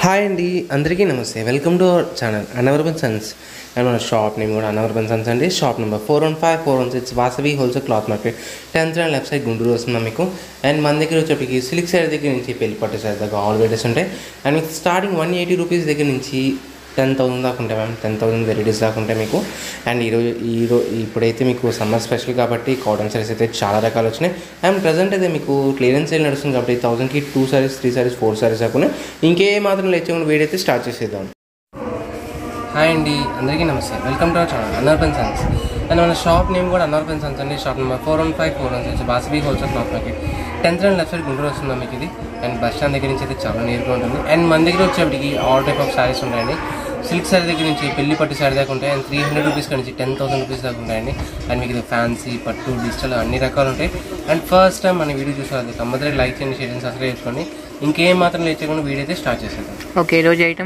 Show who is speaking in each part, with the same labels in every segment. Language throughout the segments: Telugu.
Speaker 1: హాయ్ అండి అందరికీ నమస్తే వెల్కమ్ టు అవర్ ఛానల్ అనవర్బన్ సన్స్ అండ్ మన షాప్ నేమ్ కూడా అనవర్బన్ సన్స్ అండి shop number four one five four one six Vasavi wholesale cloth market tenth and left side Guntur వస్తున్నాం మీకు అండ్ మన దగ్గర వచ్చేప్పటికి సిల్క్ సైడ్ దగ్గర నుంచి పెళ్లి పట్టు సైడ్ దాకా ఆల్ వెరైటీస్ ఉంటాయి అండ్ మీకు స్టార్టింగ్ వన్ ఎయిటీ రూపీస్ దగ్గర నుంచి టెన్ థౌసండ్ దాకా ఉంటాయి మ్యామ్ టెన్ థౌసండ్ వెరైటీస్ దాకా ఉంటాయి మీకు అండ్ ఈరోజు ఈరోజు ఇప్పుడైతే మీకు సమ్మర్ స్పెషల్ కాబట్టి కాటన్ సారీస్ అయితే చాలా రకాలు వచ్చినాయి అండ్ ప్రజెంట్ అయితే మీకు క్లియరెన్స్ సేల్ నడుస్తుంది కాబట్టి థౌసండ్కి two sarees three sarees four sarees దాకా ఉన్నాయి ఇంకే మాత్రం లేచకుండా వేడైతే స్టార్ట్ చేసేద్దాం హాయ్ అండి అందరికీ నమస్తే వెల్కమ్ టు అవర్ ఛానల్ అన్నర్పన్ సన్స్ అండ్ మన షాప్ నేమ్ కూడా అన్నర్పన్ సన్స్ అండి shop number four one five four one six బాసబీ wholesale cloth market tenth and left side Guntur వస్తుందా మీకు ఇది అండ్ బస్ స్టాండ్ దగ్గర నుంచి అయితే చాలా నేరుగా ఉంటుంది అండ్ మన దగ్గర వచ్చేప్పటికి ఆల్ టైప్ ఆఫ్ సారీస్ ఉంటాయండి సిల్క్ సారీ దగ్గర నుంచి పెళ్లి పట్టు సారీ దాకా ఉంటాయి అండ్ త్రీ హండ్రెడ్ రూపీస్ నుంచి టెన్ థౌసండ్ రూపీస్ దాకా ఉంటాయండి అండ్ మీకు ఇది ఫ్యాన్సీ పట్టు డిజిటల్ అన్ని రకాలు ఉంటాయి అండ్ ఫస్ట్ టైం మన వీడియో చూసారు కంపల్సరీ లైక్ చేయండి షేర్ చేయండి సబ్స్క్రైబ్ చేసుకోండి ఇంకేం మాత్రం లేచకుండా వీడియో అయితే స్టార్ట్ చేసేద్దాం
Speaker 2: ఓకే ఈరోజు ఐటమ్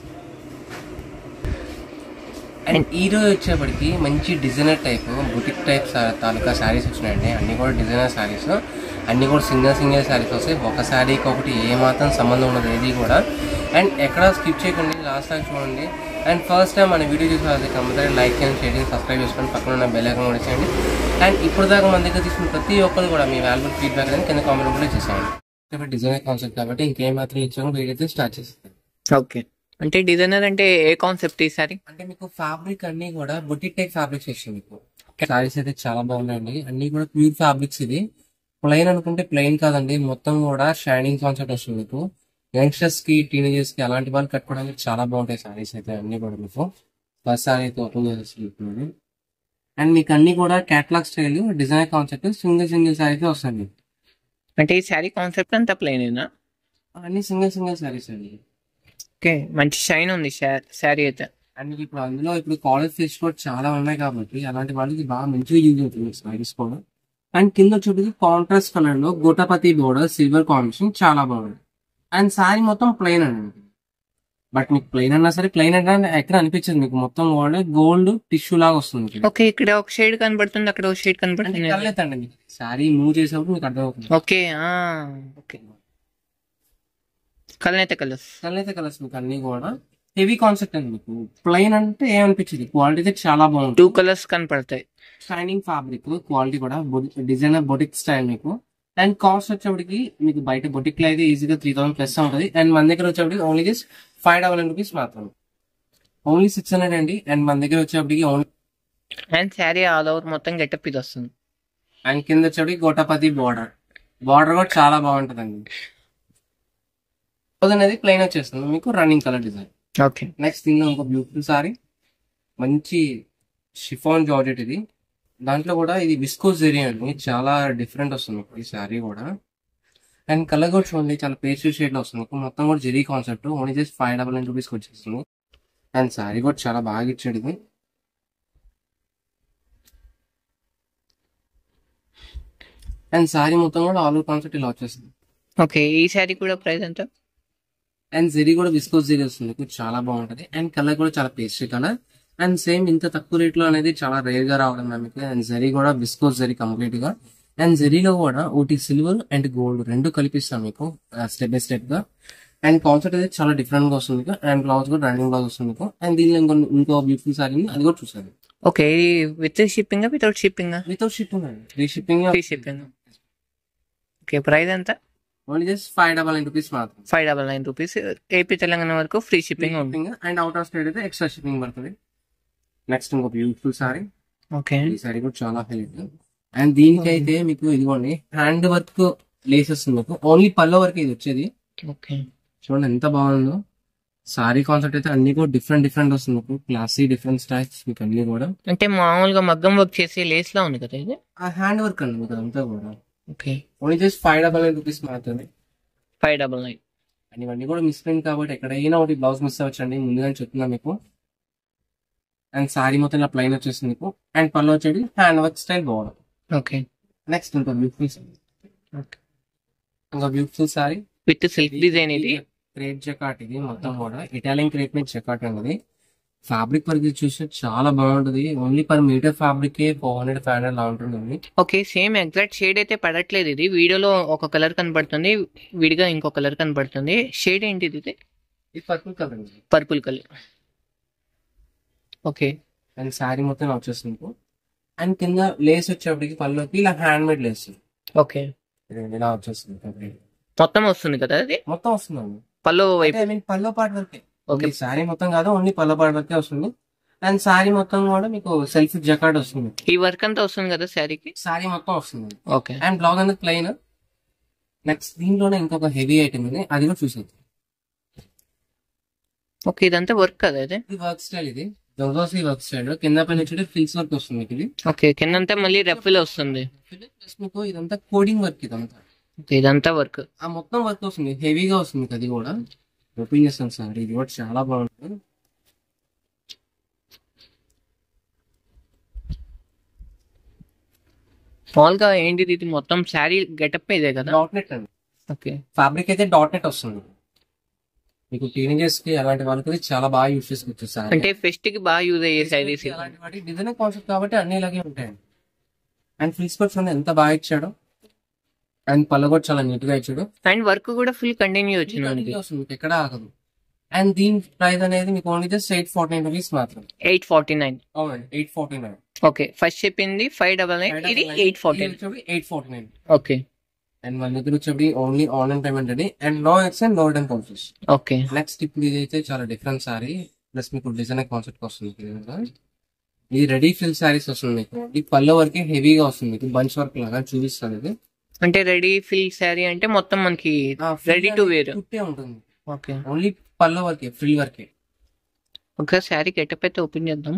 Speaker 1: అండ్ ఈ రోజు వచ్చేప్పటికి మంచి డిజైనర్ టైప్ బుటిక్ టైప్ సా- తాలూకా శారీస్ వచ్చినాయండి అన్ని కూడా డిజైనర్ శారీస్ అన్ని కూడా సింగిల్ సింగిల్ శారీస్ వస్తాయి ఒక శారీకి ఒకటి ఏ మాత్రం సంబంధం ఉన్నది ఏది కూడా అండ్ ఎక్కడ స్కిప్ చేయకండి లాస్ట్ దాకా చూడండి అండ్ ఫస్ట్ టైం మన వీడియో చూసిన అది కంపల్సరీ లైక్ చేయండి షేర్ చేయండి సబ్స్క్రైబ్ చేసుకొని పక్కన ఉన్న బెల్ ఐకాన్ కూడా చేయండి అండ్ ఇప్పుడు దాకా మన దగ్గర తీసుకున్న ప్రతి ఒక్కరు కూడా మీ వాల్యుబుల్ ఫీడ్బ్యాక్ అనేది కింద కామెంట్ కూడా చేసేయండి డిజైనర్ కాన్సెప్ట్ కాబట్టి ఇంకేం మాత్రం ఇచ్చాము వీడియో అయితే స్టార్ట్ చేస్తాం
Speaker 2: ఓకే అంటే డిజైనర్ అంటే ఏ కాన్సెప్ట్ ఈసారి
Speaker 1: అంటే మీకు ఫ్యాబ్రిక్ అన్ని కూడా బొటిక్ టైప్ ఫ్యాబ్రిక్స్ ఇచ్చింది మీకు సారీస్ అయితే చాలా బాగున్నాయండి అన్ని కూడా ప్యూర్ ఫ్యాబ్రిక్స్ ఇది ప్లెయిన్ అనుకుంటే ప్లెయిన్ కాదండి మొత్తం కూడా షైనింగ్ కాన్సెప్ట్ వస్తుంది మీకు యంగ్స్టర్స్ కి టీనేజర్స్ కి అలాంటి వాళ్ళు కట్టుకోవడానికి చాలా బాగుంటాయి సారీస్ అయితే అన్ని కూడా మీకు ఫస్ట్ సారీ అయితే ఓపెన్ చేస్తుంది అండ్ మీకు అన్ని కూడా catalogue style design concept single single saree అయితే వస్తుంది
Speaker 2: అంటే ఈ శారీ కాన్సెప్ట్ అంతా ప్లెయినేనా
Speaker 1: అన్ని సింగిల్ సింగిల్ సారీస్ అండి
Speaker 2: ఓకే మంచి షైన్ ఉంది శారీ అయితే
Speaker 1: అండ్ మీకు ఇప్పుడు అందులో ఇప్పుడు కాలేజ్ ఫీస్ కూడా చాలా ఉన్నాయి కాబట్టి అలాంటి వాళ్ళకి బాగా మంచిగా యూజ్ అవుతుంది సారీస్ కూడా అండ్ కింద వచ్చేటికి కాంట్రాస్ట్ కలర్ లో గోటాపతి బోర్డర్ సిల్వర్ కాంబినేషన్ చాలా బాగుంది అండ్ సారీ మొత్తం ప్లెయిన్ అండి బట్ మీకు ప్లెయిన్ అన్నా సరే ప్లెయిన్ అంటే ఎక్కడ అనిపించదు మీకు మొత్తం కూడా గోల్డ్ టిష్యూ లాగా వస్తుంది మీకు.
Speaker 2: ఓకే ఇక్కడ ఒక షేడ్ కనబడుతుంది అక్కడ ఒక షేడ్
Speaker 1: అంటే
Speaker 2: కనబడుతుంది
Speaker 1: కలలేదండి మీకు సారీ మూవ్ చేసేటప్పుడు మీకు అర్థమవుతుంది
Speaker 2: ఓకే ఆ, ఓకే కలర్ అయితే కలర్స్
Speaker 1: కలైతే కలర్స్ మీకు అన్ని కూడా హెవీ కాన్సెప్ట్ అండి మీకు ప్లెయిన్ అంటే ఏమనిపించింది క్వాలిటీ అయితే చాలా బాగుంది
Speaker 2: టూ కలర్స్ కనపడతాయి
Speaker 1: షైనింగ్ ఫ్యాబ్రిక్ క్వాలిటీ కూడా డిజైనర్ బొటిక్ స్టైల్ మీకు అండ్ కాస్ట్ వచ్చేప్పటికి మీకు బయట బొటిక్ లో అయితే ఈజీగా త్రీ థౌసండ్ ప్లస్ ఉంటుంది అండ్ మన దగ్గర వచ్చేప్పటికి only just five double rupees మాత్రమే ఓన్లీ సిక్స్ హండ్రెడ్ అండి అండ్ మన దగ్గర వచ్చేప్పటికి only
Speaker 2: and saree all over మొత్తం గెటప్ ఇది వస్తుంది
Speaker 1: అండ్ కింద వచ్చేప్పటికి గోటాపతి బార్డర్ బార్డర్ కూడా చాలా బాగుంటుందండి అది అనేది ప్లెయిన్ వచ్చేస్తుంది మీకు running colour design
Speaker 2: okay
Speaker 1: next thing ఇంకో బ్యూటిఫుల్ సారీ మంచి షిఫాన్ జార్జెట్ ఇది దాంట్లో కూడా ఇది విస్కోస్ జెరీ అండి చాలా డిఫరెంట్ వస్తుంది మీకు ఈ సారీ కూడా అండ్ కలర్ కూడా చూడండి చాలా పేస్టల్ షేడ్ లో వస్తుంది మీకు మొత్తం కూడా zari concept only just five double nine రూపీస్కి వచ్చేస్తుంది అండ్ సారీ కూడా చాలా బాగా ఇచ్చాడు ఇది అండ్ సారీ మొత్తం కూడా ఆల్ కాన్సెప్ట్ ఇలా వచ్చేస్తుంది
Speaker 2: ఓకే ఈ శారీ కూడా ప్రైస్ ఎంత
Speaker 1: అండ్ జెరీ కూడా విస్కోస్ జెరీ వస్తుంది మీకు చాలా బాగుంటది అండ్ కలర్ కూడా చాలా పేస్ట్రీ కలర్ అండ్ సేమ్ ఇంత తక్కువ రేట్ లో అనేది చాలా రేర్ గా రావడం మీకు అండ్ జెరీ కూడా విస్కోస్ జెరీ కంప్లీట్ గా అండ్ జెరీలో కూడా ఒకటి సిల్వర్ అండ్ గోల్డ్ రెండు కలిపిస్తాం మీకు స్టెప్ బై స్టెప్ గా అండ్ కాన్సెప్ట్ అయితే చాలా డిఫరెంట్ గా వస్తుంది మీకు అండ్ బ్లౌజ్ కూడా రన్నింగ్ బ్లౌజ్ వస్తుంది మీకు అండ్ దీనిలో ఇంకో ఇంకో బ్యూటిఫుల్ సారీ అది కూడా చూసాను
Speaker 2: ఓకే ఇది with shipping without shipping
Speaker 1: without shipping అండి free shipping
Speaker 2: free shipping okay price ఎంత
Speaker 1: only just five double nine rupees మాత్రం
Speaker 2: five double nine rupees AP Telangana వరకు ఫ్రీ షిప్పింగ్ ఉంది
Speaker 1: shipping and out of state అయితే ఎక్స్ట్రా షిప్పింగ్ పడుతుంది నెక్స్ట్ ఇంకో బ్యూటిఫుల్ సారీ
Speaker 2: ఓకే
Speaker 1: ఈ సారీ కూడా చాలా హైలైట్ అండ్ దీనికైతే మీకు ఇదిగోండి హ్యాండ్ వర్క్ లేస్ వస్తుంది మీకు ఓన్లీ పల్లో వరకు ఇది వచ్చేది
Speaker 2: ఓకే
Speaker 1: చూడండి ఎంత బాగుందో సారీ కాన్సెప్ట్ అయితే అన్ని కూడా డిఫరెంట్ డిఫరెంట్ వస్తుంది మీకు క్లాసీ డిఫరెంట్ స్టైల్స్ మీకు అన్ని కూడా
Speaker 2: అంటే మామూలుగా మగ్గం వర్క్ చేసి లేస్ లా ఉంది కదా ఇది
Speaker 1: ఆ హ్యాండ్ వర్క్ అండి మీకు అంతా కూడా
Speaker 2: okay
Speaker 1: only just five double nine rupees మాత్రమే
Speaker 2: ఫైవ్ డబల్ నైన్
Speaker 1: అండ్ ఇవన్నీ కూడా మిస్ ప్రింట్ కాబట్టి ఎక్కడైనా ఒకటి బ్లౌజ్ మిస్ అవ్వచ్చండి ముందుగానే చెప్తున్నా మీకు అండ్ సారీ మొత్తం ఇలా ప్లైన్ వచ్చేసింది మీకు అండ్ పళ్ళు వచ్చేది హ్యాండ్ వర్క్ స్టైల్ బాగుంది
Speaker 2: ఓకే
Speaker 1: నెక్స్ట్ ఇంకో బ్యూటిఫుల్
Speaker 2: Okay.
Speaker 1: ఇంకో beautiful saree
Speaker 2: with silk design ఇది
Speaker 1: క్రేప్ జకాట్ ఇది మొత్తం కూడా ఇటాలియన్ క్రేప్ మీద జకాట్ అనేది ఫ్యాబ్రిక్ వరకు చూస్తే చాలా బాగుంటది only per metre fabric four hundred five hundred లా ఉంటుంది
Speaker 2: ఓకే సేమ్ ఎగ్జాక్ట్ షేడ్ అయితే పడట్లేదు ఇది వీడియోలో ఒక కలర్ కనబడుతుంది విడిగా ఇంకో కలర్ కనబడుతుంది షేడ్ ఏంటిది ఇది
Speaker 1: ఇది పర్పుల్ కలర్ అండి
Speaker 2: purple colour okay
Speaker 1: and saree మొత్తం ఇలా వచ్చేస్తుంది మీకు అండ్ కింద లేస్ వచ్చేప్పటికి పళ్ళుకి ఇలా హ్యాండ్ మేడ్ లేస్
Speaker 2: ఓకే
Speaker 1: ఇది ఇలా వచ్చేస్తుంది complete.
Speaker 2: మొత్తం వస్తుంది కదా అది
Speaker 1: మొత్తం వస్తుందండి
Speaker 2: పళ్ళు వైపు
Speaker 1: ఐ మీన్ పల్లో పాటు వరకే
Speaker 2: ఓకే
Speaker 1: ఓకే శారీ మొత్తం కాదు ఓన్లీ పల్లో పాటు వరకే వస్తుంది అండ్ శారీ మొత్తం కూడా మీకు సెల్ఫ్ జకార్డ్ వస్తుంది
Speaker 2: ఈ వర్క్ అంతా వస్తుంది కదా శారీకి
Speaker 1: శారీ మొత్తం వస్తుంది
Speaker 2: ఓకే
Speaker 1: అండ్ బ్లౌజ్ అనేది ప్లెయిన్ నెక్స్ట్ దీంట్లోనే ఇంకొక హెవీ ఐటమ్ ఉంది అది కూడా చూసేది
Speaker 2: ఓకే ఇదంతా వర్క్ కదా ఇది
Speaker 1: ఇది వర్క్ స్టైల్ ఇది జోజోసి వర్క్ స్టైల్ కింద పైన వచ్చి ఫిల్స్ వర్క్ వస్తుంది మీకు ఇది
Speaker 2: ఓకే కిందంతా మళ్ళీ రెఫిల్ వస్తుంది
Speaker 1: ప్లస్ మీకు ఇదంతా కోడింగ్ వర్క్ ఇదంతా
Speaker 2: Okay, ఇదంతా వర్క్
Speaker 1: ఆ మొత్తం వర్క్ వస్తుంది హెవీగా వస్తుంది మీకు అది కూడా ఓపెన్ చేస్తాను సార్ ఇది కూడా చాలా బాగుంటుంది
Speaker 2: మామూలుగా ఏంటిది ఇది మొత్తం శారీ గెటప్ ఇదే కదా
Speaker 1: డాట్ నెట్ అండి
Speaker 2: ఓకే
Speaker 1: ఫ్యాబ్రిక్ అయితే డాట్ నెట్ వస్తుంది మీకు టీనేజర్స్ కి అలాంటి వాళ్ళకి ఇది చాలా బాగా యూస్ చేసుకోవచ్చు సార్
Speaker 2: అంటే ఫెస్ట్ కి బాగా యూజ్ అయ్యే శారీస్
Speaker 1: అలాంటి వాటి డిజైన్ కాన్సెప్ట్ కాబట్టి అన్ని ఇలాగే ఉంటాయండి అండ్ ఫ్రీ స్కర్ట్స్ చూడండి ఎంత బాగా ఇచ్చాడు అండ్ పళ్ళు కూడా చాలా నీట్ గా ఇచ్చాడు
Speaker 2: అండ్ వర్క్ కూడా ఫుల్ కంటిన్యూ వచ్చింది మనకి
Speaker 1: వస్తుంది మీకు ఎక్కడ ఆగదు అండ్ దీని ప్రైస్ అనేది మీకు only just eight forty nine rupees మాత్రం
Speaker 2: ఎయిట్ ఫార్టీ నైన్
Speaker 1: అవునండి eight forty nine
Speaker 2: okay first చెప్పింది ఫైవ్ డబల్ నైన్ ఇది eight forty
Speaker 1: eight forty nine
Speaker 2: okay
Speaker 1: and మన దగ్గర వచ్చేది ఓన్లీ ఆన్లైన్ పేమెంట్ అండి and no ex and no return policies
Speaker 2: okay
Speaker 1: next ఇప్పుడు ఇది అయితే చాలా డిఫరెంట్ సారీ ప్లస్ మీకు డిజైన్ కాన్సెప్ట్ వస్తుంది ఇది విధంగా. ఇది రెడీ ఫిల్ సారీస్ వస్తుంది మీకు ఈ పళ్ళ వరకే హెవీగా వస్తుంది మీకు బంచ్ వర్క్ లాగా చూపిస్తాను ఇది
Speaker 2: అంటే రెడీ ఫిల్ శారీ అంటే మొత్తం మనకి రెడీ టు వేర్
Speaker 1: కుట్టే ఉంటుంది
Speaker 2: ఓకే
Speaker 1: ఓన్లీ పళ్ళ వరకే ఫ్రిల్ వరకే
Speaker 2: ఒకసారి శారీ గెటప్ అయితే ఓపెన్ చేద్దాం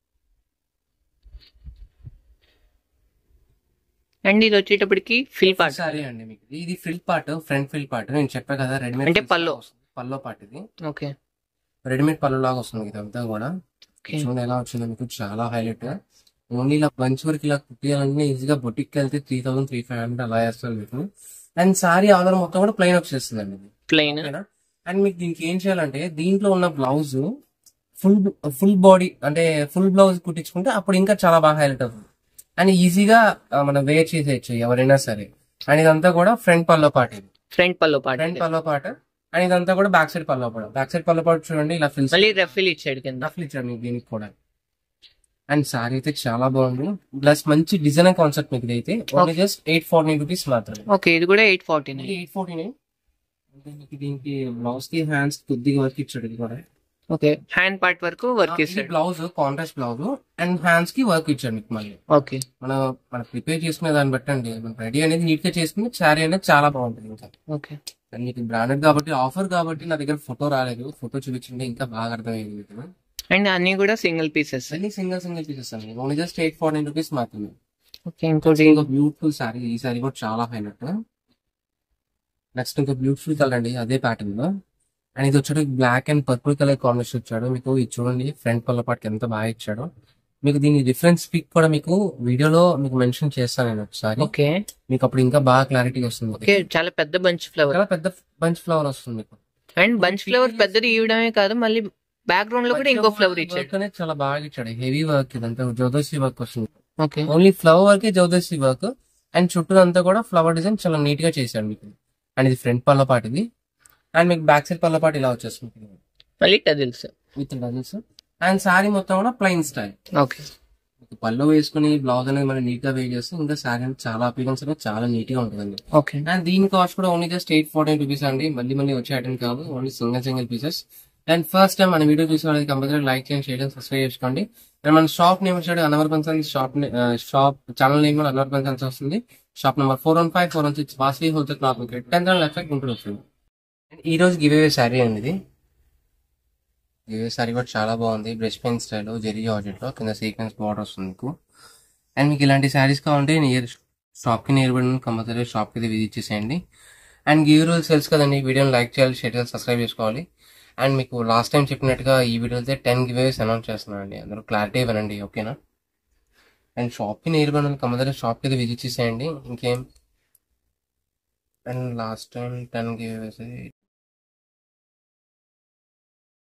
Speaker 2: అండ్ ఇది వచ్చేటప్పటికి ఫిల్ పార్ట్
Speaker 1: సారీ అండి మీకు ఇది frill part front frill part నేను చెప్పా కదా రెడీమేడ్
Speaker 2: అంటే పళ్ళు.
Speaker 1: పల్లో పార్ట్ ఇది
Speaker 2: ఓకే
Speaker 1: రెడీమేడ్ పళ్ళు లాగా వస్తుంది ఇదంతా కూడా
Speaker 2: ఓకే
Speaker 1: చూడండి ఎలా వచ్చిందో మీకు చాలా హైలైట్ ఓన్లీ ఇలా బంచ్ వరకు ఇలా కుట్టియాలంటే ఈజీగా బొటిక్ వెళ్తే three thousand three five hundred అలా వేస్తారు మీకు అండ్ సారీ ఆధార్ మొత్తం కూడా ప్లెయిన్ వచ్చేస్తుంది అండి ఇది
Speaker 2: ప్లెయిన్
Speaker 1: ఓకేనా అండ్ మీకు దీనికి ఏం చేయాలంటే దీంట్లో ఉన్న బ్లౌజ్ ఫుల్ ఫుల్ బాడీ అంటే ఫుల్ బ్లౌజ్ కుట్టించుకుంటే అప్పుడు ఇంకా చాలా బాగా హైలైట్ అవుతుంది అండ్ ఈజీగా ఆ, మనం వేర్ చేసేయచ్చు ఎవరైనా సరే అండ్ ఇదంతా కూడా ఫ్రంట్ పల్లో పాట ఇది
Speaker 2: front pallu part
Speaker 1: front pallu part and ఇదంతా కూడా బ్యాక్ సైడ్ పల్లో పాట బ్యాక్ సైడ్ పల్లో పాట చూడండి ఇలా ఫిల్స్
Speaker 2: మళ్ళీ రెఫిల్ ఇచ్చాడు కింద
Speaker 1: రఫ్లు ఇచ్చారు మీకు దీనికి కూడా అండ్ సారీ అయితే చాలా బాగుంది ప్లస్ మంచి డిజైన్ కాన్సెప్ట్ మీకు ఇది అయితే only just eight forty nine rupees మాత్రమే
Speaker 2: ఓకే ఇది కూడా eight forty nine
Speaker 1: eight forty nine దీనికి బ్లౌజ్ కి హ్యాండ్స్ కొద్దిగా వర్క్ ఇచ్చాడు ఇది కూడా
Speaker 2: ఓకే హ్యాండ్ పార్ట్ వరకు వర్క్ ఇస్తాడు
Speaker 1: blouse contrast blouse and hands కి వర్క్ ఇచ్చాడు మీకు మళ్ళీ
Speaker 2: ఓకే
Speaker 1: మనం మనం ప్రిపేర్ చేసుకునే దాన్ని బట్టి అండి మనం రెడీ అనేది నీట్ గా చేసుకుని శారీ అనేది చాలా బాగుంటుంది ఇంకా
Speaker 2: ఓకే
Speaker 1: అండ్ మీకు బ్రాండెడ్ కాబట్టి ఆఫర్ కాబట్టి నా దగ్గర ఫోటో రాలేదు ఫోటో చూపించండి ఇంకా బాగా అర్థమయ్యింది మీకు
Speaker 2: అండ్ అన్ని కూడా సింగిల్ పీసెస్
Speaker 1: అన్ని సింగిల్ సింగిల్ పీసెస్ అండి only just eight forty nine rupees మాత్రమే
Speaker 2: ఓకే ఇంకోటి
Speaker 1: ఇంకో బ్యూటిఫుల్ సారీ ఈ సారీ కూడా చాలా హైలైట్ నెక్స్ట్ ఇంకో బ్యూటిఫుల్ కలర్ అండి అదే ప్యాటర్న్ లో అండ్ ఇది వచ్చాడు black and purple colour combination వచ్చాడు మీకు ఇది చూడండి ఫ్రంట్ పళ్ళ పాటికి ఎంత బాగా ఇచ్చాడు మీకు దీని డిఫరెన్స్ పిక్ కూడా మీకు వీడియోలో మీకు మెన్షన్ చేస్తాను నేను ఒకసారి
Speaker 2: ఓకే
Speaker 1: మీకు అప్పుడు ఇంకా బాగా క్లారిటీ వస్తుంది
Speaker 2: ఓకే చాలా పెద్ద బంచ్ ఫ్లవర్
Speaker 1: చాలా పెద్ద బంచ్ ఫ్లవర్ వస్తుంది మీకు
Speaker 2: అండ్ బంచ్ ఫ్లవర్ పెద్దది ఇవ్వడమే కాదు మళ్ళీ బ్యాక్గ్రౌండ్ లో కూడా ఇంకో ఫ్లవర్ ఇచ్చాడు
Speaker 1: వర్క్ అనేది చాలా బాగా ఇచ్చాడు హెవీ వర్క్ ఇదంతా జోదోసి వర్క్ వస్తుంది
Speaker 2: ఓకే
Speaker 1: ఓన్లీ ఫ్లవర్ వర్కే జోదోసి వర్క్ అండ్ చుట్టూ అంతా కూడా ఫ్లవర్ డిజైన్ చాలా నీట్ గా చేశాడు మీకు అండ్ ఇది ఫ్రంట్ పళ్ళ పాటు ఇది అండ్ మీకు బ్యాక్ సైడ్ పళ్ళ పాటు ఇలా వచ్చేస్తుంది
Speaker 2: మళ్ళీ tassels
Speaker 1: with dazzles and sorry మొత్తం కూడా ప్లెయిన్ స్టైల్
Speaker 2: ఓకే
Speaker 1: మీకు పళ్ళు వేసుకుని బ్లౌజ్ అనేది మనం నీట్ గా వేర్ చేస్తే ఇంకా సారీ అనేది చాలా అపీరెన్స్ అనేది చాలా నీట్ గా ఉంటుందండి
Speaker 2: ఓకే
Speaker 1: అండ్ దీని కాస్ట్ కూడా only just eight forty rupees అండి మళ్ళీ మళ్ళీ వచ్చే ఐటమ్ కాదు only single single pieces and first time మన వీడియో చూసే వాళ్ళకి కంపల్సరీ లైక్ చేయండి షేర్ చేయండి సబ్స్క్రైబ్ చేసుకోండి అండ్ మన షాప్ నేమ్ వచ్చాడు అనవర్ పన్సన్స్ షాప్ షాప్ ఛానల్ నేమ్ కూడా అనవర్ పన్సన్స్ వస్తుంది shop number four one five four one six వాసీ wholesale cloth market tenth and left Guntur వస్తుంది ఈ రోజు గివ్ అవే శారీ అండి ఇది గివ్ అవే శారీ కూడా చాలా బాగుంది brush paint style zari georgette లో కింద సీక్వెన్స్ బార్డర్ వస్తుంది మీకు అండ్ మీకు ఇలాంటి శారీస్ కావాలంటే నియర్ షాప్కి నియర్ బడి కంపల్సరీ షాప్కి అయితే విజిట్ చేసేయండి అండ్ గివ్ రూల్స్ తెలుసు కదండి ఈ వీడియోని లైక్ చేయాలి షేర్ చేయాలి సబ్స్క్రైబ్ చేసుకోవాలి అండ్ మీకు లాస్ట్ టైం చెప్పినట్టుగా ఈ వీడియో అయితే టెన్ గివ్ అవేస్ అనౌన్స్ చేస్తున్నానండి అందరూ క్లారిటీ ఇవ్వనండి ఓకేనా అండ్ షాప్కి నియర్ బడి కంపల్సరీ షాప్కి అయితే విజిట్ చేసేయండి ఇంకేం and last time ten giveaways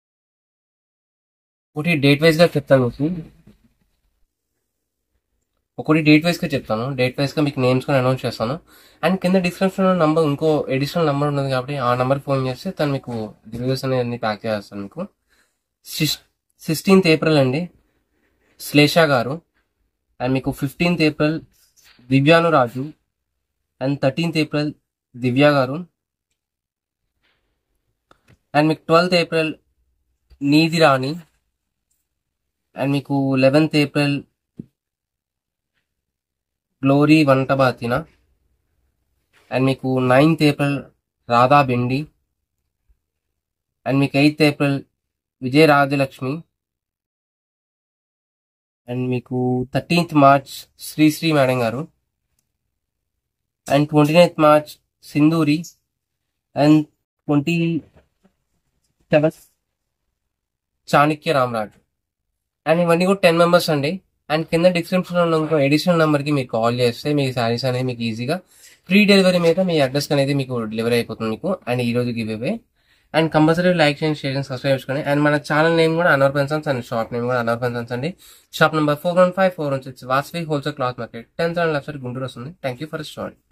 Speaker 1: ఒకటి డేట్ వైజ్ గా చెప్తాను మీకు ఒకటి డేట్ వైస్గా చెప్తాను డేట్ వైస్గా మీకు నేమ్స్ కూడా అనౌన్స్ చేస్తాను అండ్ కింద డిస్క్రిప్షన్లో నంబర్ ఇంకో ఎడిషనల్ నంబర్ ఉంటుంది కాబట్టి ఆ నెంబర్ ఫోన్ చేస్తే తను మీకు రివ్యూస్ అనేది అన్ని ప్యాక్ చేస్తాను మీకు సిక్స్టీన్త్ ఏప్రిల్ అండి శ్లేష గారు అండ్ మీకు ఫిఫ్టీన్త్ ఏప్రిల్ దివ్యాను Raju and thirteenth April Divya గారు అండ్ మీకు ట్వెల్త్ ఏప్రిల్ నీది రాణి అండ్ మీకు లెవెన్త్ ఏప్రిల్ గ్లోరీ వంటబాతిన అండ్ మీకు నైన్త్ ఏప్రిల్ రాధా బెండి అండ్ మీకు eighth April Vijaya Rajalakshmi and మీకు థర్టీన్త్ మార్చ్ శ్రీశ్రీ మేడం గారు and twenty ninth March Sindhuri and twenty seventh Chanakya Ramaraju and ఇవన్నీ కూడా టెన్ మెంబర్స్ అండి అండ్ కింద డిస్క్రిప్షన్లో ఉన్న ఇంకో ఎడిషనల్ నెంబర్కి మీరు కాల్ చేస్తే మీ శారీస్ అనేది మీకు ఈజీగా ఫ్రీ డెలివరీ మీద మీ అడ్రస్ అనేది మీకు డెలివరీ అయిపోతుంది మీకు అండ్ ఈ రోజు giveaway and compulsory like చేయండి షేర్ చేయండి సబ్స్క్రైబ్ చేసుకోండి అండ్ మన ఛానల్ నేమ్ కూడా అనవర్ పెన్సన్స్ అండ్ షాప్ నేమ్ కూడా అనవర్ పెన్సన్స్ అండి shop number four one five four one six Vasavi wholesale cloth market tenth and left Guntur వస్తుంది థ్యాంక్ యూ ఫర్ స్టార్ట్